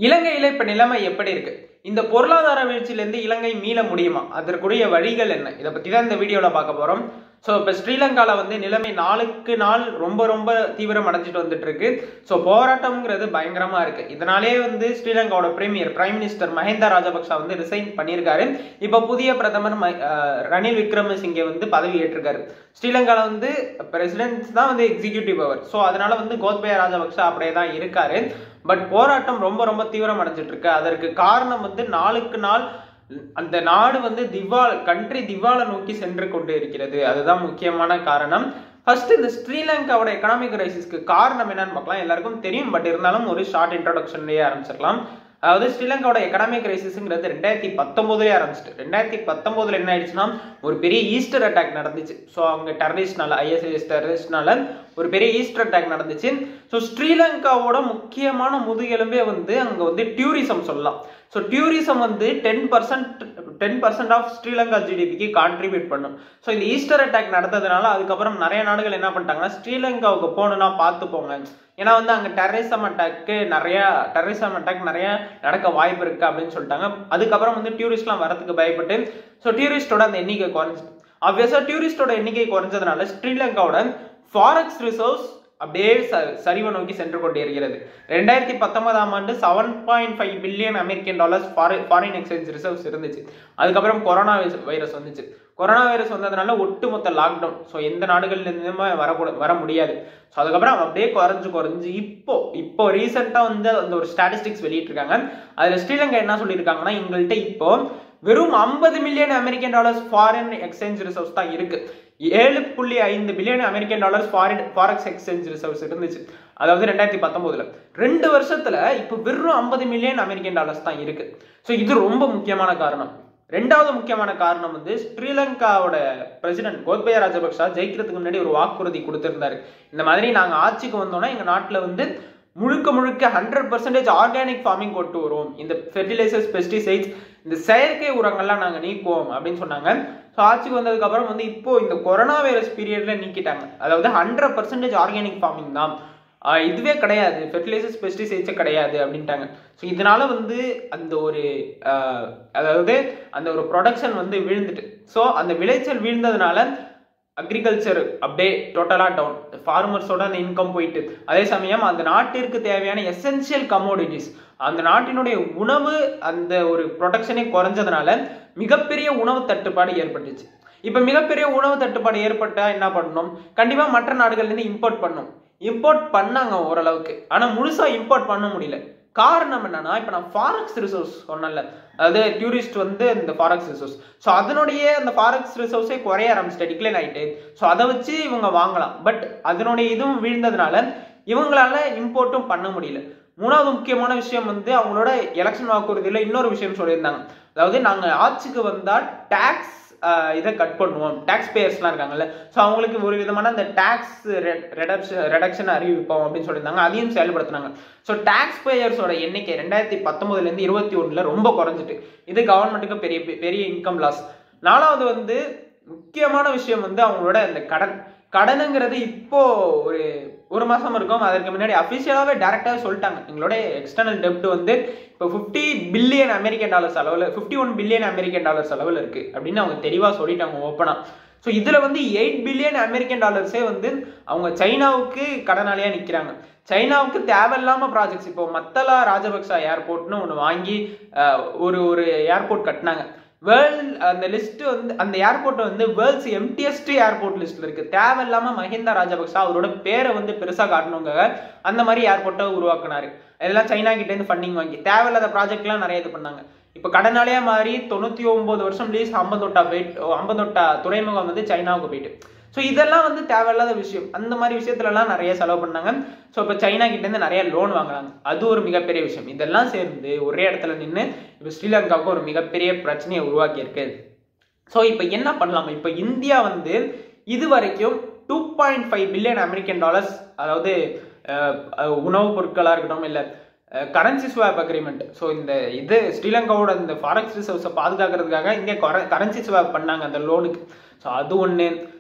இலங்கையில இப்ப நிலைமை எப்படி இருக்கு இந்த பொருளாதார வீழ்ச்சியிலிருந்து இலங்கை மீள முடியுமா அதற்குரிய வழிகள் என்ன இதை பத்தி தான் இந்த வீடியோல பார்க்க போறோம் ஸோ இப்போ ஸ்ரீலங்காவில் வந்து நிலைமை நாளுக்கு நாள் ரொம்ப ரொம்ப தீவிரம் அடைஞ்சிட்டு வந்துட்டு இருக்கு ஸோ போராட்டம்ங்கிறது பயங்கரமா இருக்கு இதனாலே வந்து ஸ்ரீலங்காவோட premier prime minister Mahinda Rajapaksa வந்து ரிசைன் பண்ணியிருக்காரு இப்போ புதிய பிரதமர் ம- அஹ் ரணில் விக்ரமசிங்கே வந்து பதவி ஏற்றிருக்காரு ஸ்ரீலங்காவில் வந்து பிரசிடென்ட் தான் வந்து எக்ஸிகியூட்டிவ் பவர் ஸோ அதனால வந்து கோத்பய ராஜபக்சா அப்படியே தான் இருக்காரு பட் போராட்டம் ரொம்ப ரொம்ப தீவிரம் அடைஞ்சிட்டு இருக்கு அதற்கு காரணம் வந்து நாளுக்கு நாள் அந்த நாடு வந்து திவால் கண்ட்ரி திவாலை நோக்கி சென்று கொண்டு இருக்கிறது அதுதான் முக்கியமான காரணம் ஃபர்ஸ்ட் இந்த ஸ்ரீலங்காவோட எக்கனாமிக் கிரைசிஸ்க்கு காரணம் என்னன்னு பார்க்கலாம் எல்லாருக்கும் தெரியும் பட் இருந்தாலும் ஒரு ஷார்ட் இன்ட்ரோடக்ஷன்லேயே ஆரம்பிச்சிடலாம் அதாவது ஸ்ரீலங்காவோட எக்கனாமிக் கிரைசிஸ்ங்கிறது ரெண்டாயிரத்தி பத்தொன்பதுலேயே ஆரம்பிச்சிட்டு ரெண்டாயிரத்தி பத்தொன்பதுல என்ன ஆயிடுச்சுன்னா ஒரு பெரிய ஈஸ்டர் அட்டாக் நடந்துச்சு ஸோ அங்கே டெரரிஸ்ட்னால ஐஎஸ்ஐஎஸ் டெரரிஸ்ட்னால ஒரு பெரிய ஈஸ்டர் அட்டாக் நடந்துச்சு ஸோ ஸ்ரீலங்காவோட முக்கியமான முதுகெலும்பே வந்து அங்கே வந்து டூரிசம் சொல்லலாம் ஸோ டூரிசம் வந்து ten percent ten percent of Sri Lanka ஜிடிபிக்கு கான்ட்ரிபியூட் பண்ணும் ஸோ இந்த ஈஸ்டர் அட்டாக் நடந்ததுனால அதுக்கப்புறம் நிறைய நாடுகள் என்ன பண்ணிட்டாங்கன்னா ஸ்ரீலங்காவுக்கு போகணும்னா பார்த்து போங்க ஏன்னா வந்து அங்கே டெரரிசம் அட்டாக்கு நிறைய டெரரிசம் அட்டாக் நிறைய நடக்க வாய்ப்பு இருக்கு அப்படின்னு சொல்லிட்டாங்க அதுக்கப்புறம் வந்து டூரிஸ்ட்லாம் வரதுக்கு பயப்பட்டு ஸோ டூரிஸ்டோட அந்த எண்ணிக்கை குறைஞ்சிட்டு ஆப்வியஸாக டூரிஸ்டோட எண்ணிக்கை குறைஞ்சதுனால ஸ்ரீலங்காவோட ஃபாரெக்ஸ் ரிசர்வ்ஸ் அப்படியே ச- சரிவை நோக்கி சென்று கொண்டே இருக்கிறது ரெண்டாயிரத்தி பத்தொன்பதாம் ஆண்டு seven point five billion American dollars foreign exchange reserves இருந்துச்சு அதுக்கப்புறம் கொரோனா வைரஸ் வந்துச்சு கொரோனா வைரஸ் வந்ததுனால ஒட்டுமொத்த லாக்டவுன் ஸோ எந்த நாடுகள்ல இருந்துமே வரக்கூட வர முடியாது ஸோ அதுக்கப்புறம் அப்படியே குறைஞ்சு குறைஞ்சு இப்போ இப்போ ரீசெண்டாக வந்து அந்த ஒரு ஸ்டாட்டிஸ்டிக்ஸ் வெளியிட்டிருக்காங்க அதில் ஸ்ரீலங்கா என்ன சொல்லியிருக்காங்கன்னா எங்கள்கிட்ட இப்போ வெறும் ஐம்பது million American dollars foreign exchange reserves தான் இருக்கு ஏழு புள்ளி ஐந்து billion American dollars foreign forex exchange reserves இருந்துச்சு அதாவது ரெண்டாயிரத்தி பத்தொன்பதுல ரெண்டு வருஷத்துல இப்போ வெறும் ஐம்பது மில்லியன் அமெரிக்கன் டாலர்ஸ் தான் இருக்கு ஸோ இது ரொம்ப முக்கியமான காரணம் ரெண்டாவது முக்கியமான காரணம் வந்து ஸ்ரீலங்காவோட பிரசிடென்ட் கோத்பய ராஜபக்சா ஜெயிக்கிறதுக்கு முன்னாடி ஒரு வாக்குறுதி கொடுத்திருந்தாரு இந்த மாதிரி நாங்க ஆட்சிக்கு வந்தோம்னா எங்க நாட்டுல வந்து முழுக்க முழுக்க ஹண்ட்ரட் பர்சன்டேஜ் ஆர்கானிக் ஃபார்மிங் கொண்டு வருவோம் இந்த ஃபெர்டிலைசர்ஸ் பெஸ்டிசைட்ஸ் இந்த செயற்கை உரங்கள்லாம் நாங்க நீக்குவோம் அப்படின்னு சொன்னாங்க ஸோ ஆட்சிக்கு வந்ததுக்கு அப்புறம் வந்து இப்போ இந்த கொரோனா வைரஸ் பீரியட்ல நீக்கிட்டாங்க அதாவது ஹண்ட்ரட் பர்சன்டேஜ் ஆர்கானிக் ஃபார்மிங் தான் ஆஹ் இதுவே கிடையாது ஃபெர்டிலைசர்ஸ் பெஸ்டிசைட்ஸே கிடையாது அப்படின்ட்டாங்க ஸோ இதனால வந்து அந்த ஒரு ஆஹ் அதாவது அந்த ஒரு ப்ரொடக்ஷன் வந்து விழுந்துட்டு ஸோ அந்த விளைச்சல் வீழ்ந்ததுனால அக்ரிகல்ச்சர் அப்படியே டோட்டலாக டவுன் ஃபார்மர்ஸோட அந்த இன்கம் போயிட்டு அதே சமயம் அந்த நாட்டிற்கு தேவையான எசென்சியல் கமோடிட்டிஸ் அந்த நாட்டினுடைய உணவு அந்த ஒரு ப்ரொடக்ஷனே குறைஞ்சதுனால மிகப்பெரிய உணவு தட்டுப்பாடு ஏற்பட்டுச்சு இப்போ மிகப்பெரிய உணவு தட்டுப்பாடு ஏற்பட்டா என்ன பண்ணணும் கண்டிப்பாக மற்ற நாடுகள்லேருந்து இம்போர்ட் பண்ணணும் இம்போர்ட் பண்ணாங்க ஓரளவுக்கு ஆனால் முழுசாக இம்போர்ட் பண்ண முடியல காரணம் என்னன்னா இப்போ நான் ஃபாரெக்ஸ் ரிசோர்ஸ் சொன்னேன்ல அதாவது டூரிஸ்ட் வந்து இந்த ஃபாரெக்ஸ் ரிசோர்ஸ் ஸோ அதனுடைய அந்த ஃபாரெக்ஸ் ரிசோர்ஸே குறைய ஆரம்பிச்சிட்டு டிக்ளைன் ஆயிட்டு ஸோ அதை வச்சு இவங்க வாங்கலாம் பட் அதனுடைய இதுவும் வீழ்ந்ததுனால இவங்களால இம்போர்ட்டும் பண்ண முடியல மூணாவது முக்கியமான விஷயம் வந்து அவங்களோட எலெக்ஷன் வாக்குறுதியில் இன்னொரு விஷயம் சொல்லியிருந்தாங்க அதாவது நாங்கள் ஆட்சிக்கு வந்தால் டேக்ஸ் இதை கட் பண்ணுவோம் டேக்ஸ் பேயர்ஸ்லாம் இருக்காங்கல்ல ஸோ அவங்களுக்கு ஒரு விதமான அந்த டேக்ஸ் ரெடக்ஷன் ரெடக்ஷன் அறிவிப்போம் அப்படின்னு சொல்லியிருந்தாங்க அதையும் செயல்படுத்தினாங்க ஸோ டேக்ஸ் பேயர்ஸோட எண்ணிக்கை ரெண்டாயிரத்தி பத்தொன்பதுலேருந்து இருபத்தி ஒன்றில் ரொம்ப குறைஞ்சிட்டு இது கவர்மெண்ட்டுக்கு பெரிய பெரிய இன்கம் லாஸ் நாலாவது வந்து முக்கியமான விஷயம் வந்து அவங்களோட அந்த கடன் கடனுங்கிறது இப்போ ஒரு ஒரு மாசம் இருக்கும் அதற்கு முன்னாடி அஃபிஷியலாகவே டேரெக்டாக சொல்லிட்டாங்க எங்களோட எக்ஸ்டர்னல் டெப்ட் வந்து இப்போ ஃபிஃப்டி பில்லியன் அமெரிக்கன் டாலர்ஸ் அளவில் fifty one billion American dollars அளவில் இருக்கு அப்படின்னு அவங்க தெளிவாக சொல்லிட்டாங்க ஓப்பனாக ஸோ இதில் வந்து எயிட் பில்லியன் அமெரிக்கன் டாலர்ஸே வந்து அவங்க சைனாவுக்கு கடனாளியாக நிற்கிறாங்க சைனாவுக்கு தேவையில்லாம ப்ராஜெக்ட்ஸ் இப்போ மத்தலா ராஜபக்சா ஏர்போர்ட்னு ஒன்று வாங்கி அஹ், ஒரு ஒரு ஏர்போர்ட் கட்டினாங்க வேர்ல்ட் அந்த லிஸ்ட் வந்து அந்த ஏர்போர்ட் வந்து வேர்ல்ட்ஸ் எம்டிஎஸ்ட் ஏர்போர்ட் லிஸ்ட்ல இருக்கு தேவையில்லாம மஹிந்தா ராஜபக்சா அவரோட பேரை வந்து பெருசா காட்டணுங்க அந்த மாதிரி ஏர்போர்ட்டை உருவாக்குனாரு எல்லாம் சைனா கிட்ட இருந்து ஃபண்டிங் வாங்கி தேவையில்லாத ப்ராஜெக்ட்லாம் நிறைய இது பண்ணாங்க இப்போ கடனாளியா மாறி தொண்ணூத்தி ஒன்பது வருஷம் லீஸ் ஐம்பத்தொட்டா போயிட்டு ஐம்பத்தொட்டா துறைமுகம் வந்து சைனாவுக்கு போயிட்டு ஸோ இதெல்லாம் வந்து தேவையில்லாத விஷயம் அந்த மாதிரி விஷயத்துலலாம் நிறைய செலவு பண்ணாங்க ஸோ இப்போ சைனா கிட்ட இருந்து நிறைய லோன் வாங்குறாங்க அது ஒரு மிகப்பெரிய விஷயம் இதெல்லாம் சேர்ந்து ஒரே இடத்துல நின்று இப்போ ஸ்ரீலங்காவுக்கு ஒரு மிகப்பெரிய பிரச்சனையை உருவாக்கி இருக்கு ஸோ இப்போ என்ன பண்ணலாம் இப்போ இந்தியா வந்து இது வரைக்கும் two point five billion American dollars அதாவது அஹ், அஹ், உணவுப் பொருட்களாக இருக்கட்டும் இல்லை கரன்சி ஸ்வாப் அக்ரிமெண்ட் ஸோ இந்த இது ஸ்ரீலங்காவோட இந்த ஃபாரெக்ஸ் ரிசர்வ்ஸை பாதுகாக்கிறதுக்காக இங்கே கரன்சி ஸ்வாப் பண்ணாங்க அந்த லோனுக்கு ஸோ அது ஒன்று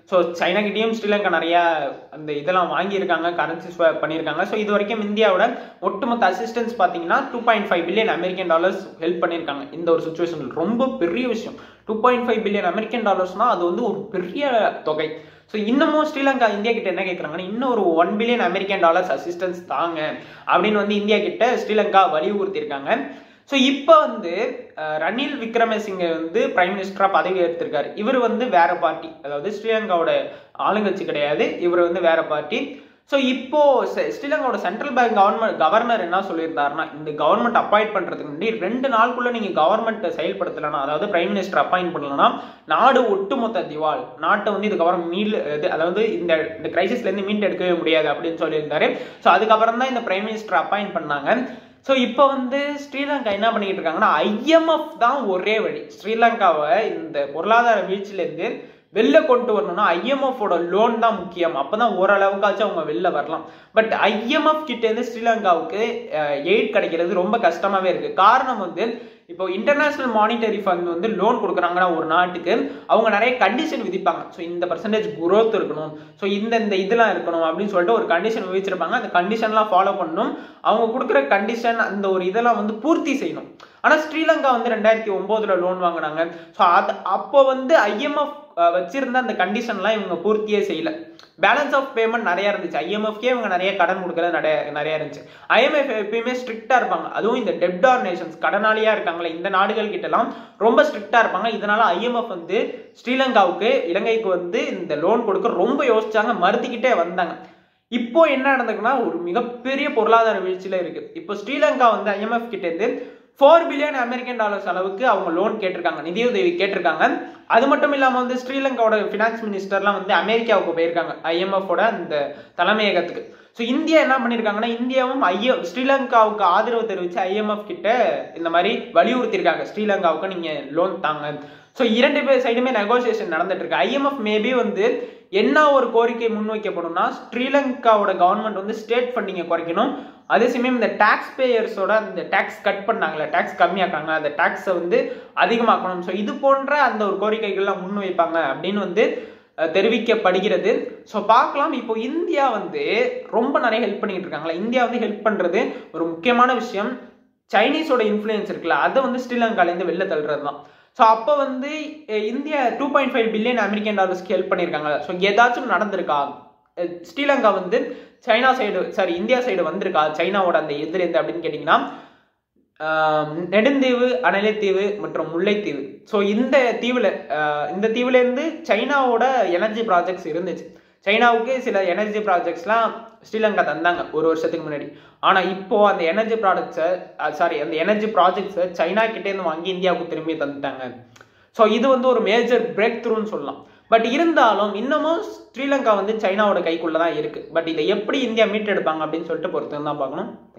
ஸோ சைனாக்கிட்டேயும் ஸ்ரீலங்கா நிறைய அந்த இதெல்லாம் வாங்கியிருக்காங்க கரன்சி ஸ்வாப் பண்ணியிருக்காங்க ஸோ இது வரைக்கும் இந்தியாவோட ஒட்டுமொத்த அசிஸ்டன்ஸ் பார்த்தீங்கன்னா two point five billion American dollars help பண்ணியிருக்காங்க இந்த ஒரு சுச்சுவேஷன் ரொம்ப பெரிய விஷயம் two point five billion American டாலர்ஸ்னா அது வந்து ஒரு பெரிய தொகை ஸோ இன்னமும் ஸ்ரீலங்கா இந்தியா கிட்ட என்ன கேட்குறாங்கன்னா இன்னும் ஒரு one billion American dollars assistance தாங்க அப்படின்னு வந்து இந்தியா கிட்ட ஸ்ரீலங்கா வலியுறுத்தியிருக்காங்க ஸோ இப்போ வந்து அஹ், ரணில் விக்ரமசிங்கே வந்து பிரைம் மினிஸ்டராக பதவி ஏற்றிருக்காரு இவர் வந்து வேற பார்ட்டி அதாவது ஸ்ரீலங்காவோட ஆளுங்கட்சி கிடையாது இவர் வந்து வேற பார்ட்டி ஸோ இப்போ செ- ஸ்ரீலங்காவோட சென்ட்ரல் பேங்க் கவர்மெண்ட் கவர்னர் என்ன சொல்லியிருந்தாருன்னா இந்த கவர்மெண்ட் அப்பாயிண்ட் பண்றதுக்கு முன்னாடி ரெண்டு நாளுக்குள்ள நீங்க கவர்மெண்ட் செயல்படுத்தலைன்னா அதாவது பிரைம் மினிஸ்டர் அப்பாயிண்ட் பண்ணலன்னா நாடு ஒட்டுமொத்த திவால் நாட்டை வந்து இதுக்கப்புறம் மீள் இது அதாவது இந்த இந்த கிரைசிஸ்ல இருந்து மீண்டு எடுக்கவே முடியாது அப்படின்னு சொல்லியிருந்தாரு ஸோ அதுக்கப்புறம் தான் இந்த பிரைம் மினிஸ்டர் அப்பாயிண்ட் பண்ணாங்க ஸோ இப்போ வந்து ஸ்ரீலங்கா என்ன பண்ணிக்கிட்டு இருக்காங்கன்னா ஐஎம்எஃப் தான் ஒரே வழி ஸ்ரீலங்காவை இந்த பொருளாதார வீழ்ச்சியிலேருந்து வெளில கொண்டு வரணும்னா ஐஎம்எஃபோட லோன் தான் முக்கியம் அப்பதான் ஓரளவுக்காச்சும் அவங்க வெளில வரலாம் பட் ஐஎம்எஃப் கிட்ட இருந்து ஸ்ரீலங்காவுக்கு எய்ட் கிடைக்கிறது ரொம்ப கஷ்டமாவே இருக்கு காரணம் வந்து இப்போ இன்டர்நேஷனல் மானிட்டரி ஃபண்ட் வந்து லோன் கொடுக்குறாங்கன்னா ஒரு நாட்டுக்கு அவங்க நிறைய கண்டிஷன் விதிப்பாங்க ஸோ இந்த பர்சன்டேஜ் growth இருக்கணும் ஸோ இந்த இந்த இதெல்லாம் இருக்கணும் அப்படின்னு சொல்லிட்டு ஒரு கண்டிஷன் விதிச்சிருப்பாங்க அந்த கண்டிஷன்லாம் ஃபாலோ பண்ணணும் அவங்க கொடுக்குற கண்டிஷன் அந்த ஒரு இதெல்லாம் வந்து பூர்த்தி செய்யணும் ஆனால் ஸ்ரீலங்கா வந்து ரெண்டாயிரத்தி ஒம்போதுல லோன் வாங்கினாங்க ஸோ அது அப்போ வந்து ஐஎம்எஃப் வச்சிருந்த அந்த கண்டிஷன்லாம் இவங்க பூர்த்தியே செய்யல பேலன்ஸ் ஆஃப் பேமெண்ட் நிறைய இருந்துச்சு ஐஎம்எஃப்கே இவங்க நிறைய கடன் கொடுக்கறது நிறைய நிறைய இருந்துச்சு ஐஎம்எஃப் எப்பயுமே ஸ்ட்ரிக்டா இருப்பாங்க அதுவும் இந்த டெப்டார் நேஷன்ஸ் கடனாளியா இருக்காங்களே இந்த நாடுகள் கிட்டலாம் ரொம்ப ஸ்ட்ரிக்டா இருப்பாங்க இதனால ஐஎம்எஃப் வந்து ஸ்ரீலங்காவுக்கு இலங்கைக்கு வந்து இந்த லோன் கொடுக்க ரொம்ப யோசிச்சாங்க மறுத்துக்கிட்டே வந்தாங்க இப்போ என்ன நடந்திருக்குன்னா ஒரு மிகப்பெரிய பொருளாதார வீழ்ச்சியில இருக்கு இப்போ ஸ்ரீலங்கா வந்து ஐஎம்எஃப் கிட்ட இருந்து ஃபோர் பில்லியன் அமெரிக்கன் டாலர்ஸ் அளவுக்கு அவங்க லோன் கேட்டிருக்காங்க நிதியுதவி கேட்டிருக்காங்க அது மட்டும் இல்லாம வந்து ஸ்ரீலங்காவோட ஃபினான்ஸ் மினிஸ்டர்லாம் வந்து அமெரிக்காவுக்கு போயிருக்காங்க ஐஎம்எஃபோட அந்த தலைமையகத்துக்கு ஸோ இந்தியா என்ன பண்ணியிருக்காங்கன்னா இந்தியாவும் ஐஎ ஸ்ரீலங்காவுக்கு ஆதரவு தெரிவிச்சு ஐஎம்எஃப் கிட்ட இந்த மாதிரி வலியுறுத்தியிருக்காங்க ஸ்ரீலங்காவுக்கு நீங்க லோன் தாங்க ஸோ இரண்டு பேர் சைடுமே நெகோசியேஷன் நடந்துட்டு இருக்கு ஐஎம்எஃப் மேபி வந்து என்ன ஒரு கோரிக்கை முன்வைக்கப்படும்னா ஸ்ரீலங்காவோட கவர்மெண்ட் வந்து ஸ்டேட் ஃபண்டிங்கை குறைக்கணும் அதே சமயம் இந்த டாக்ஸ் பேயர்ஸோட அந்த டாக்ஸ் கட் பண்ணாங்களே டாக்ஸ் கம்மியாக்காங்க அந்த டாக்ஸை வந்து அதிகமாக்கணும் ஸோ இது போன்ற அந்த ஒரு கோரிக்கைகள்லாம் முன்வைப்பாங்க அப்படின்னு வந்து அஹ், தெரிவிக்கப்படுகிறது ஸோ பார்க்கலாம் இப்போ இந்தியா வந்து ரொம்ப நிறைய ஹெல்ப் பண்ணிட்டு இருக்காங்களா இந்தியா வந்து ஹெல்ப் பண்றது ஒரு முக்கியமான விஷயம் சைனீஸோட இன்ஃப்ளூயன்ஸ் இருக்குல்ல அதை வந்து ஸ்ரீலங்காலேருந்து வெளில தள்ளுறது தான் ஸோ அப்போ வந்து அஹ், India two point five billion American டாலர்ஸ்க்கு ஹெல்ப் பண்ணியிருக்காங்க ஸோ ஏதாச்சும் நடந்திருக்கா அஹ், ஸ்ரீலங்கா வந்து China side sorry India side வந்திருக்கா சைனாவோட அந்த எதிர்ந்து அப்படின்னு கேட்டிங்கன்னா ஆஹ், நெடுந்தீவு அனலைத்தீவு மற்றும் முல்லைத்தீவு ஸோ இந்த தீவில் இந்த தீவுல இருந்து சைனாவோட எனர்ஜி ப்ராஜெக்ட்ஸ் இருந்துச்சு சைனாவுக்கு சில எனர்ஜி ப்ராஜெக்ட்ஸ்லாம் ஸ்ரீலங்கா தந்தாங்க ஒரு வருஷத்துக்கு முன்னாடி ஆனா இப்போ அந்த எனர்ஜி ப்ராடக்ட்ஸை சாரி அந்த எனர்ஜி ப்ராஜெக்ட்ஸை சைனா கிட்டே இருந்து வாங்கி இந்தியாவுக்கு திரும்பி தந்துட்டாங்க ஸோ இது வந்து ஒரு மேஜர் பிரேக் த்ரூன்னு சொல்லலாம் பட் இருந்தாலும் இன்னமும் ஸ்ரீலங்கா வந்து சைனாவோட கைக்குள்ள தான் இருக்கு பட் இதை எப்படி இந்தியா மீட்டெடுப்பாங்க அப்படின்னு சொல்லிட்டு பொறுத்து தான் பார்க்கணும்